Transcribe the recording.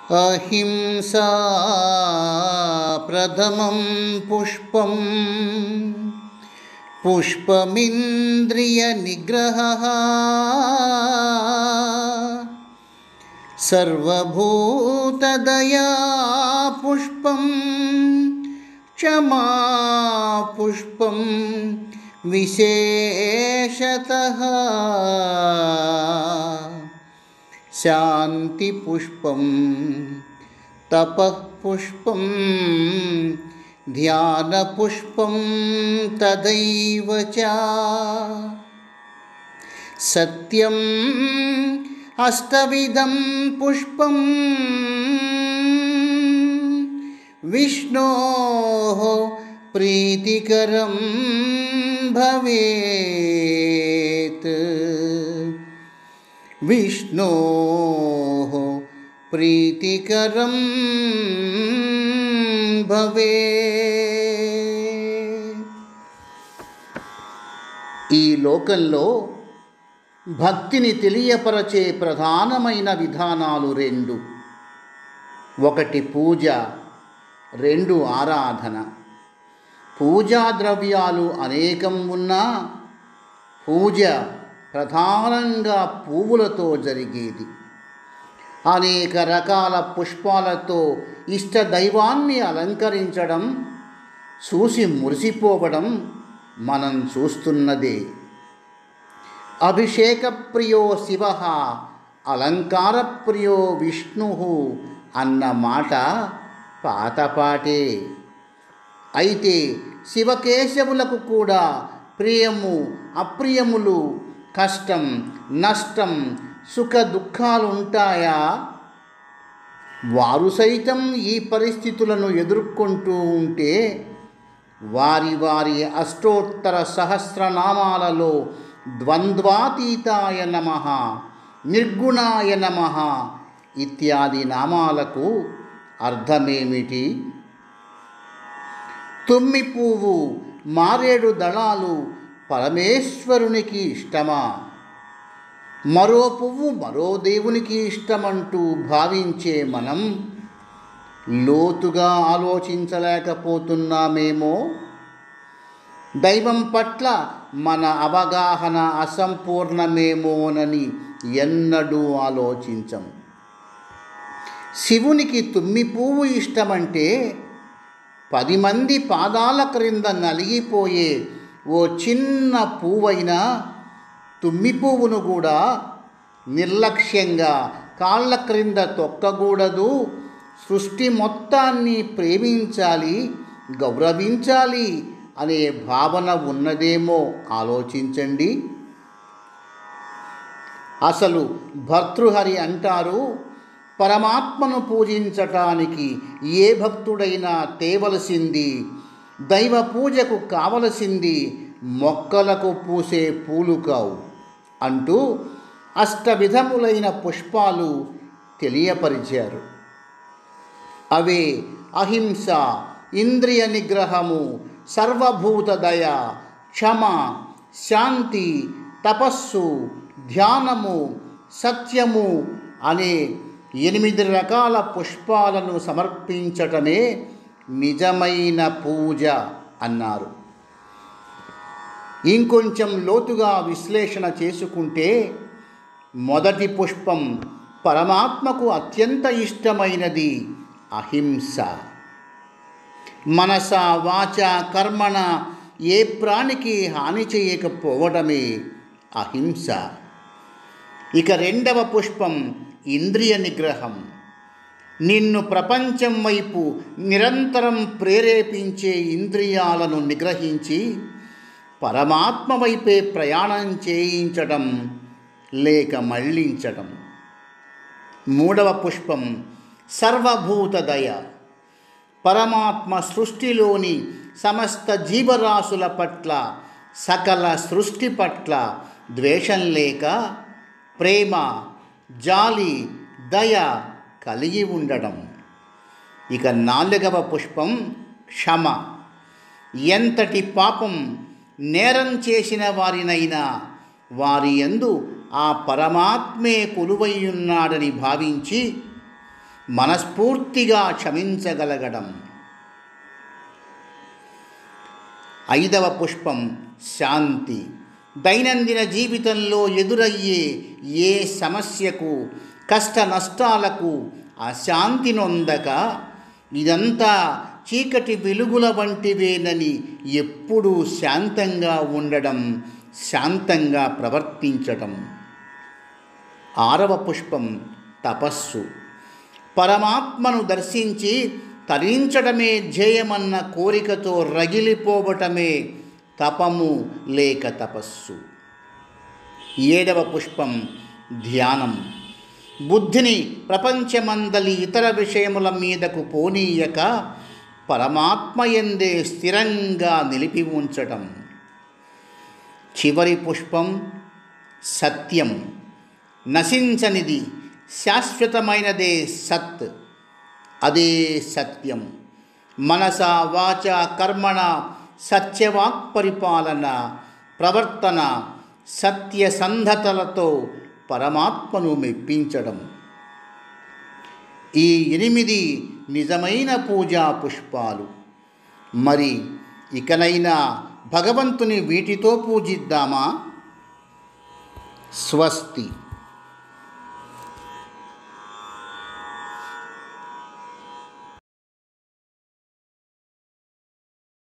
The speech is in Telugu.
అహింసా ప్రథమం పుష్పం పుష్పమింద్రియ నిగ్రహ సర్వభూతదయా పుష్పం క్షమా పుష్పం విశేషత శాంతిపుష్పం తపఃపుష్పం ధ్యానపుష్పం తదైవ చ సత్యం అష్టవిధం పుష్పం విష్ణో ప్రీతికరం భవేత్ విష్ణో ప్రీతికరం భవే ఈ లోకంలో భక్తిని తెలియపరచే ప్రధానమైన విధానాలు రెండు ఒకటి పూజ రెండు ఆరాధన పూజా ద్రవ్యాలు అనేకం ఉన్నా పూజ ప్రధానంగా పువ్వులతో జరిగేది అనేక రకాల పుష్పాలతో ఇష్ట దైవాన్ని అలంకరించడం చూసి మురిసిపోవడం మనం చూస్తున్నదే అభిషేక ప్రియో శివ అలంకార ప్రియో విష్ణు అన్న మాట పాతపాటే అయితే శివకేశవులకు కూడా ప్రియము అప్రియములు కష్టం నష్టం సుఖ దుఃఖాలు ఉంటాయా వారు సైతం ఈ పరిస్థితులను ఎదుర్కొంటూ ఉంటే వారి వారి అష్టోత్తర సహస్రనామాలలో ద్వంద్వాతీతాయ నమ నిర్గుణాయ నమ ఇత్యాది నామాలకు అర్థమేమిటి తుమ్మి పువ్వు మారేడు దళాలు పరమేశ్వరునికి ఇష్టమా మరో పువ్వు మరో దేవునికి ఇష్టమంటూ భావించే మనం లోతుగా ఆలోచించలేకపోతున్నామేమో దైవం పట్ల మన అవగాహన అసంపూర్ణమేమోనని ఎన్నడూ ఆలోచించం శివునికి తుమ్మి పువ్వు ఇష్టమంటే పది మంది పాదాల క్రింద నలిగిపోయే ఓ చిన్న పువ్వైనా తుమ్మి పువ్వును కూడా నిర్లక్ష్యంగా కాళ్ళ క్రింద తొక్కకూడదు సృష్టి మొత్తాన్ని ప్రేమించాలి గౌరవించాలి అనే భావన ఉన్నదేమో ఆలోచించండి అసలు భర్తృహరి అంటారు పరమాత్మను పూజించటానికి ఏ భక్తుడైనా తేవలసింది దైవ పూజకు కావలసింది మొక్కలకు పూసే పూలు కావు అంటూ అష్టవిధములైన పుష్పాలు తెలియపరిచారు అవే అహింస ఇంద్రియ నిగ్రహము సర్వభూత దయ క్షమ శాంతి తపస్సు ధ్యానము సత్యము అనే ఎనిమిది రకాల పుష్పాలను సమర్పించటమే నిజమైన పూజ అన్నారు ఇంకొంచెం లోతుగా విశ్లేషణ చేసుకుంటే మొదటి పుష్పం పరమాత్మకు అత్యంత ఇష్టమైనది అహింస మనస వాచ కర్మణ ఏ ప్రాణికి హాని చేయకపోవడమే అహింస ఇక రెండవ పుష్పం ఇంద్రియ నిగ్రహం నిన్ను ప్రపంచం వైపు నిరంతరం ప్రేరేపించే ఇంద్రియాలను నిగ్రహించి పరమాత్మ వైపే ప్రయాణం చేయించడం లేక మళ్ళించడం మూడవ పుష్పం సర్వభూత దయ పరమాత్మ సృష్టిలోని సమస్త జీవరాశుల పట్ల సకల సృష్టి పట్ల ద్వేషం లేక ప్రేమ జాలి దయ కలిగి ఉండడం ఇక నాలుగవ పుష్పం క్షమ ఎంతటి పాపం నేరం చేసిన వారినైనా వారి యందు ఆ పరమాత్మే కొలువైయున్నాడని భావించి మనస్ఫూర్తిగా క్షమించగలగడం ఐదవ పుష్పం శాంతి దైనందిన జీవితంలో ఎదురయ్యే ఏ సమస్యకు కష్ట నష్టాలకు అశాంతి నొందక ఇదంతా చీకటి వెలుగుల వంటివేనని ఎప్పుడూ శాంతంగా ఉండడం శాంతంగా ప్రవర్తించటం ఆరవ పుష్పం తపస్సు పరమాత్మను దర్శించి తరించడమే ధ్యేయమన్న కోరికతో రగిలిపోవటమే తపము లేక తపస్సు ఏడవ పుష్పం ధ్యానం బుద్ధిని ప్రపంచమందలి ఇతర విషయముల మీదకు పోనీయక పరమాత్మ ఎందే స్థిరంగా నిలిపి ఉంచటం చివరి పుష్పం సత్యం నశించనిది శాశ్వతమైనదే సత్ అదే సత్యం మనస వాచ కర్మణ సత్యవాక్ పరిపాలన ప్రవర్తన సత్యసంధతలతో పరమాత్మను మెప్పించడం ఈ ఎనిమిది నిజమైన పూజా పుష్పాలు మరి ఇకనైనా భగవంతుని వీటితో పూజిద్దామా స్వస్తి